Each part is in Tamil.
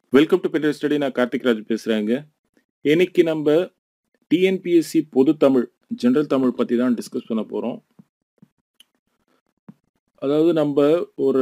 வெல்கம் டு பெட்டர் ஸ்டடி நான் கார்த்திக் ராஜ் பேசுகிறேங்க இன்னைக்கு நம்ம டிஎன்பிஎஸ்சி பொது தமிழ் ஜென்ரல் தமிழ் பற்றி தான் டிஸ்கஸ் பண்ண போகிறோம் அதாவது நம்ம ஒரு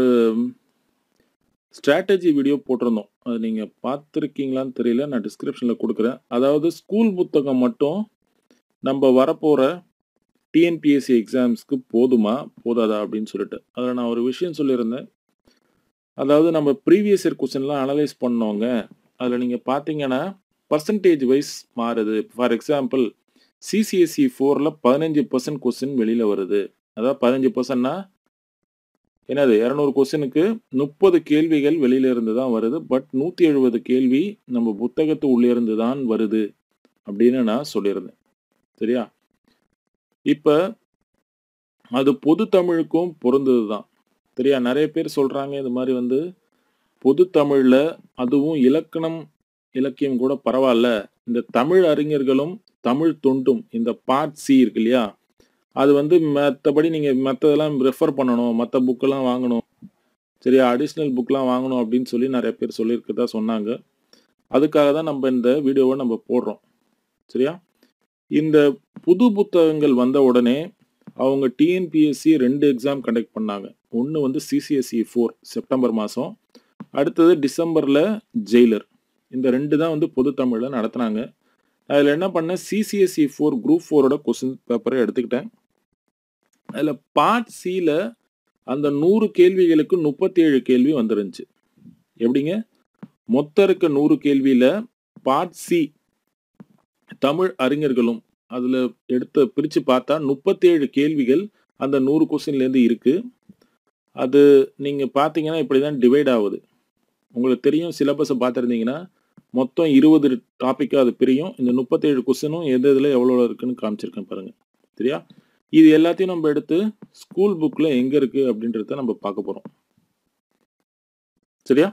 ஸ்ட்ராட்டஜி வீடியோ போட்டிருந்தோம் அது நீங்கள் பார்த்துருக்கீங்களான்னு தெரியல நான் டிஸ்கிரிப்ஷனில் கொடுக்குறேன் அதாவது ஸ்கூல் புத்தகம் மட்டும் நம்ம வரப்போகிற டிஎன்பிஎஸ்சி எக்ஸாம்ஸ்க்கு போதுமா போதாதா அப்படின்னு சொல்லிட்டு அதில் நான் ஒரு விஷயம் சொல்லியிருந்தேன் அதாவது நம்ம ப்ரீவியஸ் இயர் கொஸ்டின்லாம் அனலைஸ் பண்ணோங்க அதில் நீங்கள் பார்த்தீங்கன்னா பர்சன்டேஜ் வைஸ் மாறுது ஃபார் எக்ஸாம்பிள் சிசிஎஸ்சி ஃபோரில் பதினஞ்சு பர்சன்ட் கொஸ்டின் வெளியில் வருது அதாவது பதினஞ்சு பர்சன்ட்னா என்னது இரநூறு கொஸ்டினுக்கு முப்பது கேள்விகள் வெளியில இருந்து தான் வருது பட் நூற்றி எழுபது கேள்வி நம்ம புத்தகத்து உள்ளே இருந்து தான் வருது அப்படின்னு நான் சொல்லியிருந்தேன் சரியா இப்போ அது பொது தமிழுக்கும் பொருந்தது தான் சரியா நிறைய பேர் சொல்கிறாங்க இது மாதிரி வந்து பொது தமிழில் அதுவும் இலக்கணம் இலக்கியம் கூட பரவாயில்ல இந்த தமிழ் அறிஞர்களும் தமிழ் தொண்டும் இந்த பார்ட் சி இருக்கு இல்லையா அது வந்து மற்றபடி நீங்கள் மற்றதெல்லாம் ரெஃபர் பண்ணணும் மற்ற புக்கெல்லாம் வாங்கணும் சரியா அடிஷ்னல் புக்கெலாம் வாங்கணும் அப்படின்னு சொல்லி நிறைய பேர் சொல்லியிருக்கதா சொன்னாங்க அதுக்காக தான் நம்ம இந்த வீடியோவை நம்ம போடுறோம் சரியா இந்த புது புத்தகங்கள் வந்த உடனே அவங்க டிஎன்பிஎஸ்சி ரெண்டு எக்ஸாம் கண்டக்ட் பண்ணாங்க ஒன்று வந்து சிசிஎஸ்சி ஃபோர் செப்டம்பர் மாதம் அடுத்தது டிசம்பரில் ஜெயிலர் இந்த ரெண்டு தான் வந்து பொது தமிழில் நடத்துனாங்க அதில் என்ன பண்ணேன் சிசிஎஸ்சி ஃபோர் குரூப் ஃபோரோட கொஸ்டின் பேப்பரை எடுத்துக்கிட்டேன் அதில் பார்ட் சியில் அந்த நூறு கேள்விகளுக்கு முப்பத்தி ஏழு கேள்வி வந்துருந்துச்சு எப்படிங்க மொத்தம் இருக்க நூறு கேள்வியில் பார்ட் சி தமிழ் அறிஞர்களும் அதில் எடுத்து பிரித்து பார்த்தா முப்பத்தி ஏழு கேள்விகள் அந்த நூறு கொஸ்டின்லேருந்து இருக்குது அது நீங்கள் பார்த்தீங்கன்னா இப்படி தான் டிவைட் ஆகுது உங்களுக்கு தெரியும் சிலபஸை பார்த்துருந்தீங்கன்னா மொத்தம் இருபது டாப்பிக்காக அது பிரியும் இந்த முப்பத்தேழு கொஸ்டினும் எது இதில் எவ்வளோ இருக்குன்னு காமிச்சிருக்கேன் பாருங்கள் சரியா இது எல்லாத்தையும் நம்ம எடுத்து ஸ்கூல் புக்கில் எங்கே இருக்குது அப்படின்றத நம்ம பார்க்க போகிறோம் சரியா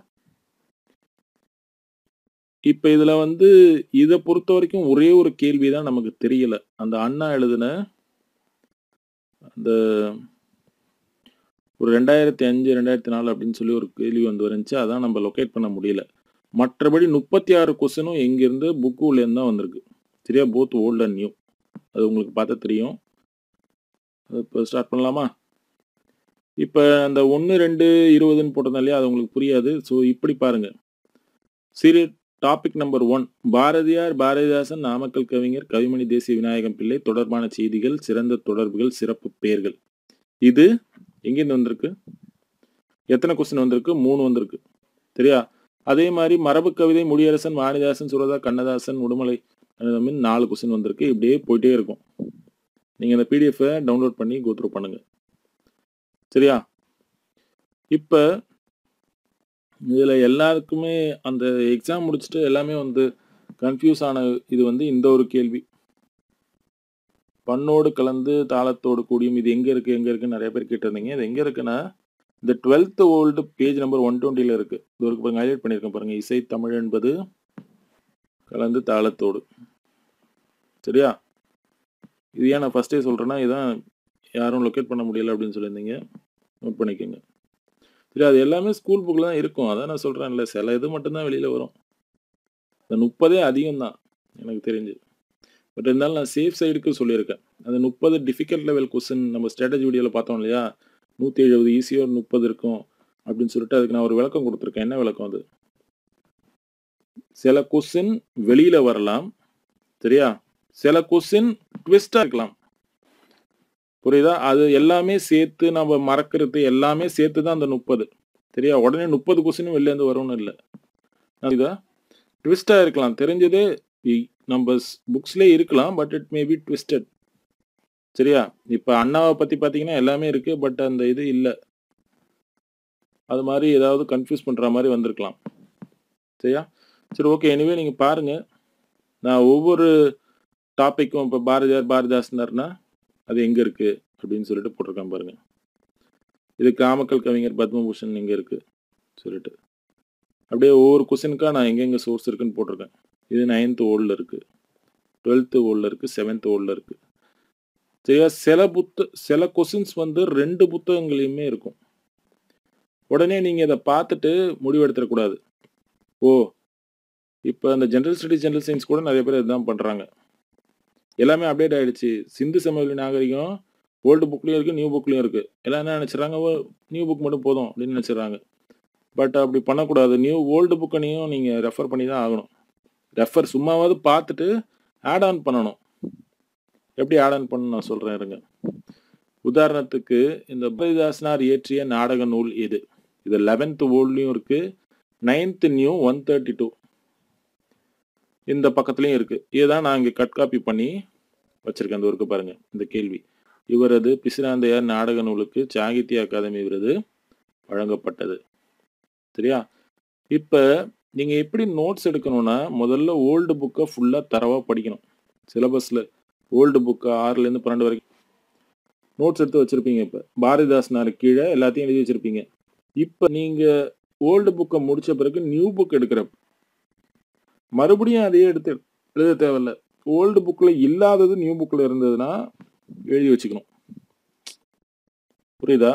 இப்போ இதில் வந்து இதை பொறுத்த வரைக்கும் ஒரே ஒரு கேள்வி தான் நமக்கு தெரியல அந்த அண்ணா எழுதின அந்த ஒரு ரெண்டாயிரத்தி அஞ்சு ரெண்டாயிரத்தி நாலு அப்படின்னு சொல்லி ஒரு கேள்வி வந்து வந்துச்சு அதான் நம்ம லொக்கேட் பண்ண முடியல மற்றபடி முப்பத்தி ஆறு கொஸ்டினும் எங்கேருந்து புக்கு உள்ளேருந்து தான் வந்திருக்கு சரியா போத் ஓல்ட் அண்ட் நியூ அது உங்களுக்கு பார்த்தா தெரியும் இப்போ ஸ்டார்ட் பண்ணலாமா இப்போ அந்த ஒன்று ரெண்டு இருபதுன்னு போட்டிருந்தா இல்லையா அது உங்களுக்கு புரியாது ஸோ இப்படி பாருங்க சீரிய topic number one Bharathiyar Bharathidasan Namakkal கவிஞர் கவிமணி தேசிய விநாயகம் பிள்ளை தொடர்பான செய்திகள் சிறந்த தொடர்புகள் சிறப்பு பெயர்கள் இது எங்கேருந்து வந்திருக்கு எத்தனை கொஸ்டின் வந்திருக்கு மூணு வந்திருக்கு சரியா அதே மாதிரி மரபு கவிதை முடியரசன் வாணிதாசன் சுரதா கண்ணதாசன் உடுமலை நாலு கொஸ்டின் வந்திருக்கு இப்படியே போயிட்டே இருக்கும் நீங்கள் அந்த பிடிஎஃபை டவுன்லோட் பண்ணி கோத்ரூ பண்ணுங்க சரியா இப்போ இதில் எல்லாருக்குமே அந்த எக்ஸாம் முடிச்சுட்டு எல்லாமே வந்து கன்ஃபியூஸ் ஆன இது வந்து இந்த ஒரு கேள்வி பண்ணோடு கலந்து தாளத்தோடு கூடியும் இது எங்கே இருக்குது எங்கே இருக்குன்னு நிறைய பேர் கேட்டிருந்தீங்க இது எங்கே இருக்குன்னா இந்த twelfth old page number one டுவெண்ட்டியில் இருக்குது இது ஒரு பாருங்க ஹைலைட் பண்ணியிருக்கேன் பாருங்கள் இசை தமிழ் என்பது கலந்து தாளத்தோடு சரியா இது ஏன் நான் ஃபஸ்ட்டே சொல்கிறேன்னா இதான் யாரும் லொக்கேட் பண்ண முடியல அப்படின்னு சொல்லியிருந்தீங்க நோட் பண்ணிக்கோங்க சரி அது எல்லாமே ஸ்கூல் புக்கில் தான் இருக்கும் அதான் நான் சொல்கிறேன்ல சில இது மட்டும்தான் வெளியில் வரும் இந்த முப்பதே அதிகம் தான் எனக்கு தெரிஞ்சு பட் இருந்தாலும் நான் சேஃப் சைடுக்கு சொல்லியிருக்கேன் அந்த முப்பது டிஃபிகல்ட் லெவல் கொஸ்டின் நம்ம ஸ்ட்ராட்டஜி வீடியோவில் பார்த்தோம் இல்லையா நூற்றி எழுபது ஈஸியாக ஒரு முப்பது இருக்கும் அப்படின்னு சொல்லிட்டு அதுக்கு நான் ஒரு விளக்கம் கொடுத்துருக்கேன் என்ன விளக்கம் அது சில கொஸ்டின் வெளியில் வரலாம் சரியா சில கொஸ்டின் ட்விஸ்டாக இருக்கலாம் புரியுதா அது எல்லாமே சேர்த்து நம்ம மறக்கிறது எல்லாமே சேர்த்து தான் அந்த முப்பது சரியா உடனே முப்பது கொஸ்டினும் வெளிலேருந்து வரும்னு இல்லை இதா ட்விஸ்டாக இருக்கலாம் தெரிஞ்சதே நம்ம புக்ஸ்லேயே இருக்கலாம் but it may be twisted சரியா இப்போ அண்ணாவை பற்றி பார்த்தீங்கன்னா எல்லாமே இருக்குது பட் அந்த இது இல்லை அது மாதிரி ஏதாவது கன்ஃபியூஸ் பண்ணுற மாதிரி வந்திருக்கலாம் சரியா சரி ஓகே எனிவே நீங்கள் பாருங்கள் நான் ஒவ்வொரு டாப்பிக்கும் இப்போ பாரதியார் பாரதிதாசனர்னா அது எங்கே இருக்குது அப்படின்னு சொல்லிட்டு போட்டிருக்கேன் பாருங்கள் இது காமக்கல் கவிஞர் பத்மபூஷன் எங்கே இருக்குது சொல்லிட்டு அப்படியே ஒவ்வொரு கொஸ்டினுக்காக நான் எங்கெங்கே சோர்ஸ் இருக்குன்னு போட்டிருக்கேன் இது நைன்த்து ஓல்டில் இருக்குது டுவெல்த்து ஓல்டில் இருக்குது செவன்த் ஓல்டில் இருக்குது சரியா சில புத்த சில கொஸ்டின்ஸ் வந்து ரெண்டு புத்தகங்களையுமே இருக்கும் உடனே நீங்கள் இதை பார்த்துட்டு முடிவெடுத்துடக்கூடாது ஓ இப்போ அந்த ஜென்ரல் ஸ்டடீஸ் ஜென்ரல் சயின்ஸ் கூட நிறைய பேர் இதுதான் பண்ணுறாங்க எல்லாமே அப்டேட் ஆகிடுச்சு சிந்து சமவெளி நாகரிகம் ஓல்டு புக்லேயும் இருக்குது நியூ புக்லேயும் இருக்குது எல்லாம் என்ன நினச்சிட்றாங்க நியூ புக் மட்டும் போதும் அப்படின்னு நினச்சிட்றாங்க பட் அப்படி பண்ணக்கூடாது நியூ ஓல்டு புக்கனையும் நீங்கள் ரெஃபர் பண்ணி தான் ஆகணும் ரெஃபர் சும்மாவது பார்த்துட்டு ஆட் ஆன் பண்ணணும் எப்படி ஆட் ஆன் பண்ணணும் நான் சொல்கிறேன் இருங்க உதாரணத்துக்கு இந்த பாரதிதாசனார் இயற்றிய நாடக நூல் இது இது லெவன்த் ஓல்ட்லேயும் இருக்குது ninth new one thirty two இந்த பக்கத்துலேயும் இருக்குது இதுதான் நான் இங்கே கட் காப்பி பண்ணி வச்சுருக்கேன் அந்த ஒர்க்கு பாருங்கள் இந்த கேள்வி இவரது பிசிராந்தையார் நாடக நூலுக்கு சாகித்ய அகாதமி விருது வழங்கப்பட்டது சரியா இப்போ நீங்கள் எப்படி நோட்ஸ் எடுக்கணும்னா முதல்ல ஓல்டு புக்கை ஃபுல்லாக தரவாக படிக்கணும் சிலபஸில் ஓல்டு புக்கு ஆறுலேருந்து பன்னெண்டு வரைக்கும் நோட்ஸ் எடுத்து வச்சுருப்பீங்க இப்போ பாரதிதாசனார் கீழே எல்லாத்தையும் எழுதி வச்சுருப்பீங்க இப்போ நீங்கள் ஓல்டு புக்கை முடித்த பிறகு நியூ புக் எடுக்கிற மறுபடியும் அதையே எடுத்து எழுத தேவையில்ல ஓல்டு புக்கில் இல்லாதது நியூ புக்கில் இருந்ததுன்னா எழுதி வச்சுக்கணும் புரியுதா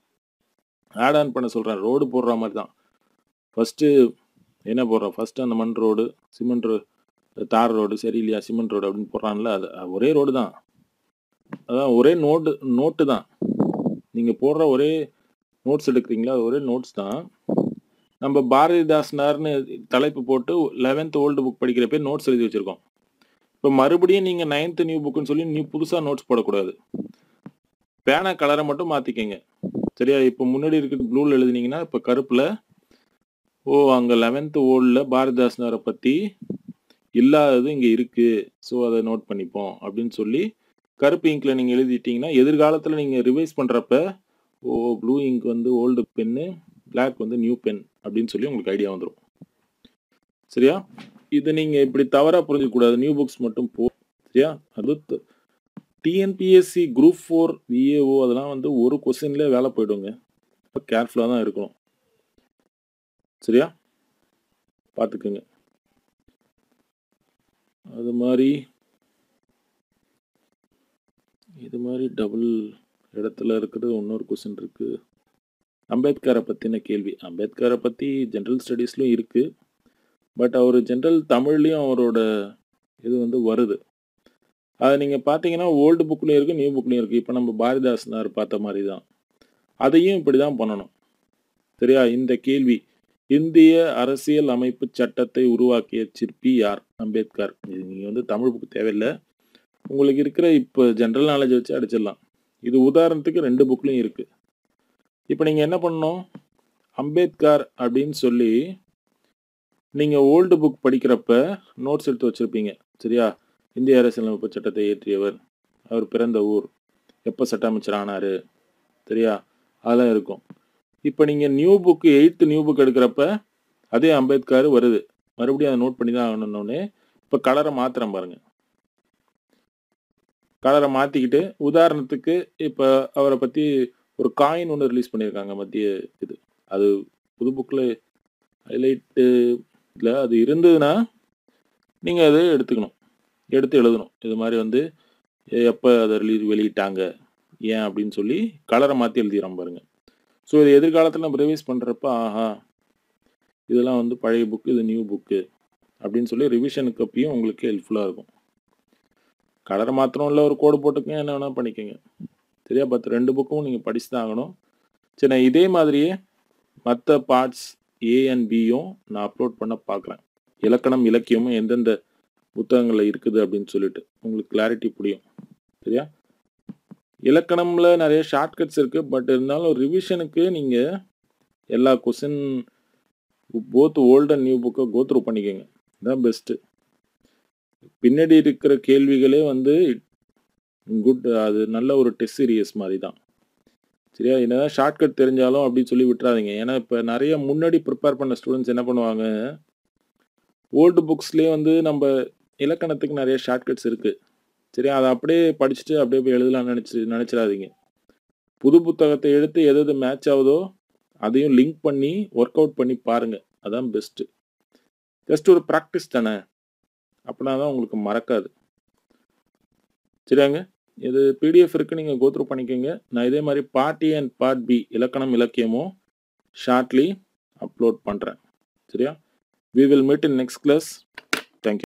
ஆட் ஆன் பண்ண சொல்கிறேன் ரோடு போடுற மாதிரி தான் ஃபஸ்ட்டு என்ன போடுறோம் ஃபஸ்ட்டு அந்த மண் ரோடு சிமெண்ட் ரோ தார் ரோடு சரி இல்லையா சிமெண்ட் ரோடு அப்படின்னு போடுறான்ல அது ஒரே ரோடு தான் அதான் ஒரே நோட்டு நோட்டு தான் நீங்கள் போடுற ஒரே நோட்ஸ் எடுக்கிறீங்களா அது ஒரே நோட்ஸ் தான் நம்ம பாரதிதாசனார்னு தலைப்பு போட்டு லெவன்த் ஓல்டு புக் படிக்கிற பேர் நோட்ஸ் எழுதி வச்சுருக்கோம் இப்போ மறுபடியும் நீங்கள் நைன்த்து நியூ புக்குன்னு சொல்லி நியூ புதுசாக நோட்ஸ் போடக்கூடாது பேனா கலரை மட்டும் மாற்றிக்கங்க சரியா இப்போ முன்னாடி இருக்கிற ப்ளூவில் எழுதுனீங்கன்னா இப்போ கருப்பில் ஓ அங்கே லெவன்த்து ஓல்டில் பாரதிதாசனாரை பற்றி இல்லாதது இங்கே இருக்குது ஸோ அதை நோட் பண்ணிப்போம் அப்படின்னு சொல்லி கருப்பு இங்கில் நீங்கள் எழுதிட்டீங்கன்னா எதிர்காலத்தில் நீங்கள் ரிவைஸ் பண்ணுறப்ப ஓ ப்ளூ இங்க் வந்து ஓல்டு பென்னு பிளாக் வந்து நியூ பென் அப்படின்னு சொல்லி உங்களுக்கு ஐடியா வந்துடும் சரியா இது நீங்கள் இப்படி தவறாக புரிஞ்சிக்கக்கூடாது நியூ புக்ஸ் மட்டும் போ சரியா அது டிஎன்பிஎஸ்சி குரூப் ஃபோர் விஏஓ அதெல்லாம் வந்து ஒரு கொஸ்டின்லேயே வேலை போயிடுங்க இப்போ கேர்ஃபுல்லாக தான் இருக்கணும் சரியா பார்த்துக்குங்க அது மாதிரி இது மாதிரி டபுள் இடத்துல இருக்கிறது இன்னொரு கொஸ்டின் இருக்குது அம்பேத்கரை பற்றின கேள்வி அம்பேத்கரை பற்றி ஜென்ரல் ஸ்டடீஸ்லையும் இருக்குது பட் அவர் ஜென்ரல் தமிழ்லேயும் அவரோட இது வந்து வருது அதை நீங்கள் பார்த்தீங்கன்னா ஓல்டு புக்லேயும் இருக்குது நியூ புக்லேயும் இருக்குது இப்போ நம்ம பாரதிதாசனார் பார்த்த மாதிரி தான் அதையும் இப்படி தான் பண்ணணும் சரியா இந்த கேள்வி இந்திய அரசியல் அமைப்பு சட்டத்தை உருவாக்கிய சிற்பி யார் அம்பேத்கர் இது நீங்கள் வந்து தமிழ் புக் தேவையில்லை உங்களுக்கு இருக்கிற இப்போ ஜென்ரல் நாலேஜ் வச்சு அடிச்சிடலாம் இது உதாரணத்துக்கு ரெண்டு புக்லையும் இருக்குது இப்போ நீங்கள் என்ன பண்ணணும் அம்பேத்கர் அப்படின்னு சொல்லி நீங்கள் ஓல்டு புக் படிக்கிறப்ப நோட்ஸ் எடுத்து வச்சுருப்பீங்க சரியா இந்திய அரசியலமைப்பு சட்டத்தை இயற்றியவர் அவர் பிறந்த ஊர் எப்போ சட்ட அமைச்சர் ஆனார் சரியா அதெல்லாம் இருக்கும் இப்போ நீங்கள் new book eighth new book எடுக்கிறப்ப அதே அம்பேத்கர் வருது மறுபடியும் அதை நோட் பண்ணி தான் ஆகணுன்னே இப்போ கலரை மாத்திரம் பாருங்கள் கலரை மாற்றிக்கிட்டு உதாரணத்துக்கு இப்போ அவரை பற்றி ஒரு காயின் ஒன்று ரிலீஸ் பண்ணியிருக்காங்க மத்திய இது அது புது புக்கில் ஹைலைட்டு இல்லை அது இருந்ததுன்னா நீங்கள் அதை எடுத்துக்கணும் எடுத்து எழுதணும் இது மாதிரி வந்து எப்போ அதை ரிலீஸ் வெளியிட்டாங்க ஏன் அப்படின்னு சொல்லி கலரை மாற்றி எழுதிடுறோம் பாருங்கள் ஸோ இது எதிர்காலத்தில் நம்ம ரிவைஸ் பண்ணுறப்ப ஆஹா இதெல்லாம் வந்து பழைய புக்கு இது நியூ புக்கு அப்படின்னு சொல்லி ரிவிஷனுக்கு அப்பயும் உங்களுக்கு ஹெல்ப்ஃபுல்லாக இருக்கும் கலரை மாத்திரம் இல்லை ஒரு கோடு போட்டுக்கங்க என்ன வேணால் பண்ணிக்கோங்க சரியா பட் ரெண்டு புக்கும் நீங்கள் படிச்சு தான் ஆகணும் சரி நான் இதே மாதிரியே மற்ற பார்ட்ஸ் ஏ அண்ட் பியும் நான் அப்லோட் பண்ண பார்க்குறேன் இலக்கணம் இலக்கியமும் எந்தெந்த புத்தகங்களில் இருக்குது அப்படின்னு சொல்லிட்டு உங்களுக்கு கிளாரிட்டி புரியும் சரியா இலக்கணமில் நிறைய ஷார்ட்கட்ஸ் இருக்குது பட் இருந்தாலும் ரிவிஷனுக்கு நீங்கள் எல்லா question both old and new புக்கை கோத்ரூ பண்ணிக்கோங்க இதுதான் பெஸ்ட்டு பின்னாடி இருக்கிற கேள்விகளே வந்து குட் அது நல்ல ஒரு டெஸ்ட் சீரியஸ் மாதிரி தான் சரியா என்னதான் ஷார்ட்கட் தெரிஞ்சாலும் அப்படின்னு சொல்லி விட்டுறாதீங்க ஏன்னா இப்போ நிறைய முன்னாடி ப்ரிப்பேர் பண்ண ஸ்டூடெண்ட்ஸ் என்ன பண்ணுவாங்க ஓல்டு புக்ஸ்லேயே வந்து நம்ம இலக்கணத்துக்கு நிறைய ஷார்ட்கட்ஸ் இருக்குது சரி அதை அப்படியே படிச்சுட்டு அப்படியே போய் எழுதலாம்னு நினச்சி நினச்சிடாதீங்க புது புத்தகத்தை எடுத்து எது எது மேட்ச் ஆகுதோ அதையும் லிங்க் பண்ணி ஒர்க் அவுட் பண்ணி பாருங்கள் அதான் பெஸ்ட்டு ஜஸ்ட் ஒரு ப்ராக்டிஸ் தானே அப்படின்னா தான் உங்களுக்கு மறக்காது சரியாங்க இது பிடிஎஃப் இருக்குது நீங்கள் கோத்ரூ பண்ணிக்கோங்க நான் இதே மாதிரி part A and part B இலக்கணம் இலக்கியமும் ஷார்ட்லி அப்லோட் பண்ணுறேன் சரியா we will meet in next class thank you